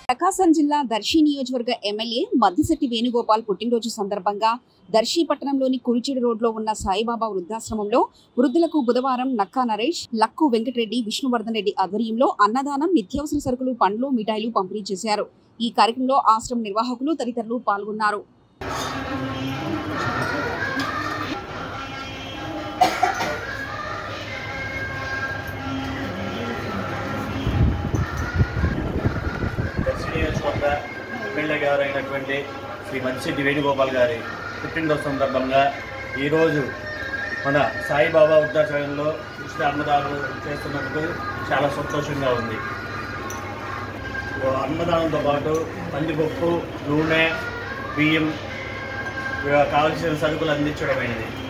ప్రకాశం జిల్లా దర్శి నియోజకవర్గ ఎమ్మెల్యే మద్దిశెట్టి వేణుగోపాల్ పుట్టినరోజు సందర్భంగా దర్శి పట్టణంలోని కురిచేడు రోడ్లో ఉన్న సాయిబాబా వృద్ధాశ్రమంలో వృద్ధులకు బుధవారం నక్కా నరేష్ లక్కు వెంకటరెడ్డి విష్ణువర్ధన్ రెడ్డి ఆధ్వర్యంలో అన్నదానం నిత్యావసర సరుకులు పండ్లు మిఠాయిలు పంపిణీ చేశారు ఈ కార్యక్రమంలో ఆశ్రమ నిర్వాహకులు తదితరులు పాల్గొన్నారు దర్శి నియోజకవర్గ ఎమ్మెల్యే గారు అయినటువంటి శ్రీ మత్స్యటి వేణుగోపాల్ గారి పుట్టినరోజు సందర్భంగా ఈరోజు మన సాయిబాబా వృద్ధాశ్రయంలో ఉచిత అన్నదానం చేస్తున్నందుకు చాలా సంతోషంగా ఉంది ఓ అన్నదానంతో పాటు పందిపప్పు నూనె బియ్యం ఇవి కావలసిన సరుకులు అందించడమైనది